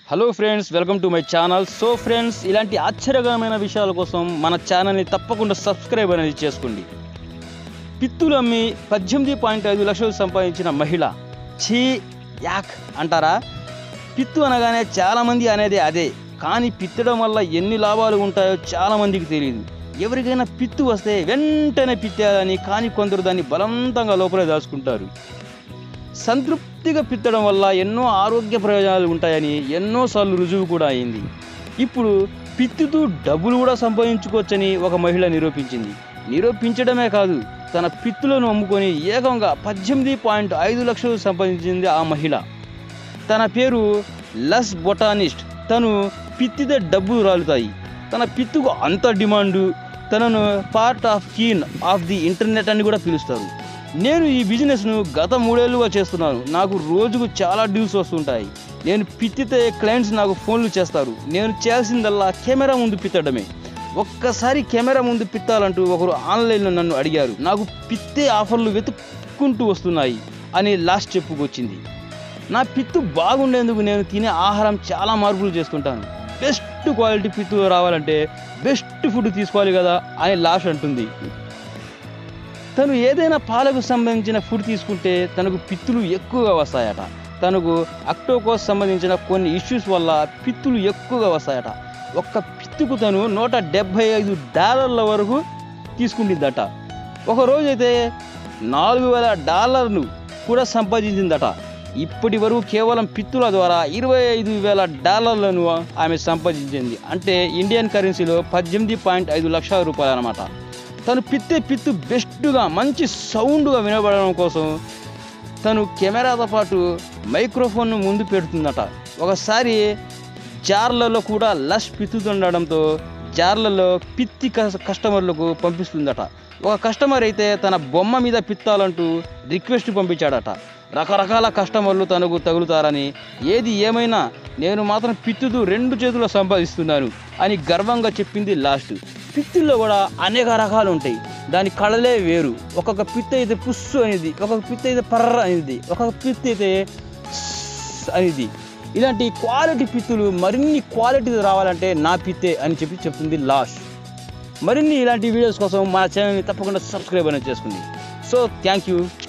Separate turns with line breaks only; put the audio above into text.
hello friends welcome to my channel so friends ఇలాంటి ఆశ్చర్యకరమైన విషయాల కోసం మన ఛానల్ని తప్పకుండా సబ్స్క్రైబ్ అనేది చేసుకోండి పిత్తులు అమ్మి పద్దెనిమిది పాయింట్ ఐదు లక్షలు సంపాదించిన మహిళ ఛీ యాక్ అంటారా పిత్తు అనగానే చాలామంది అనేది అదే కానీ పిత్తడం వల్ల ఎన్ని లాభాలు ఉంటాయో చాలామందికి తెలియదు ఎవరికైనా పిత్తు వస్తే వెంటనే పిత్తేయాలని కానీ కొందరు దాన్ని బలవంతంగా లోపలే దాచుకుంటారు సంతృప్తిగా పిత్తడం వల్ల ఎన్నో ఆరోగ్య ప్రయోజనాలు ఉంటాయని ఎన్నోసార్లు రుజువు కూడా అయింది ఇప్పుడు పిత్తుతూ డబ్బులు కూడా సంపాదించుకోవచ్చని ఒక మహిళ నిరూపించింది నిరూపించడమే కాదు తన పిత్తులను అమ్ముకొని ఏకంగా పద్దెనిమిది పాయింట్ ఐదు లక్షలు సంపాదించింది ఆ మహిళ తన పేరు లస్ బొటానిస్ట్ తను పిత్తితే డబ్బులు రాలుతాయి తన పిత్తుకు అంత డిమాండు తనను part of keen of the internet అని కూడా పిలుస్తారు నేను ఈ బిజినెస్ను గత మూడేళ్లుగా చేస్తున్నాను నాకు రోజుకు చాలా డీల్స్ వస్తుంటాయి నేను పిత్తితే క్లయింట్స్ నాకు ఫోన్లు చేస్తారు నేను చేయాల్సిందల్లా కెమెరా ముందు పిత్తడమే ఒక్కసారి కెమెరా ముందు పిత్తాలంటూ ఒకరు ఆన్లైన్లో నన్ను అడిగారు నాకు పిత్తే ఆఫర్లు వెతుక్కుంటూ వస్తున్నాయి అని లాస్ట్ చెప్పుకొచ్చింది నా పిత్తు బాగుండేందుకు నేను తినే ఆహారం చాలా మార్పులు చేసుకుంటాను బెస్ట్ క్వాలిటీ పిత్తు రావాలంటే బెస్ట్ ఫుడ్ తీసుకోవాలి కదా అని లాస్ట్ అంటుంది తను ఏదైనా పాలకు సంబంధించిన ఫుడ్ తీసుకుంటే తనకు పిత్తులు ఎక్కువగా వస్తాయట తనకు అక్టోకోస్ సంబంధించిన కొన్ని ఇష్యూస్ వల్ల పిత్తులు ఎక్కువగా వస్తాయట ఒక్క పిత్తుకు తను నూట డెబ్భై ఐదు డాలర్ల వరకు తీసుకుంటుందట ఒక రోజైతే నాలుగు వేల డాలర్లు కూడా సంపాదించిందట ఇప్పటి వరకు కేవలం పిత్తుల ద్వారా ఇరవై ఐదు వేల డాలర్లను ఆమె సంపాదించింది అంటే ఇండియన్ కరెన్సీలో పద్దెనిమిది పాయింట్ ఐదు లక్షల రూపాయలు అనమాట తను పిత్తే పిత్తు బెస్ట్గా మంచి సౌండ్గా వినబడడం కోసం తను కెమెరాతో పాటు మైక్రోఫోన్ను ముందు పెడుతుందట ఒకసారి జార్లలో కూడా లష్ పిత్తుతుండడంతో జార్లలో పిత్తి కస్- కస్టమర్లకు పంపిస్తుందట ఒక కస్టమర్ అయితే తన బొమ్మ మీద పిత్తాలంటూ రిక్వెస్ట్ పంపించాడట రకరకాల కస్టమర్లు తనకు తగులుతారని ఏది ఏమైనా నేను మాత్రం పిత్తుతూ రెండు చేతుల్లో సంపాదిస్తున్నాను అని గర్వంగా చెప్పింది లాస్ట్ పిత్తుల్లో కూడా అనేక రకాలు ఉంటాయి దాని కళలే వేరు ఒక్కొక్క పిత్త అయితే పుస్సు అనేది ఒక్కొక్క పిత్త అయితే పర్ర అనేది ఒక్కొక్క పిత్త అయితే స్ అనేది ఇలాంటి క్వాలిటీ పిత్తులు మరిన్ని క్వాలిటీ రావాలంటే నా పిత్తే అని చెప్పి చెప్తుంది లాస్ట్ మరిన్ని ఇలాంటి వీడియోస్ కోసం మా ఛానల్ని తప్పకుండా సబ్స్క్రైబ్ అనేది చేసుకోండి సో థ్యాంక్ యూ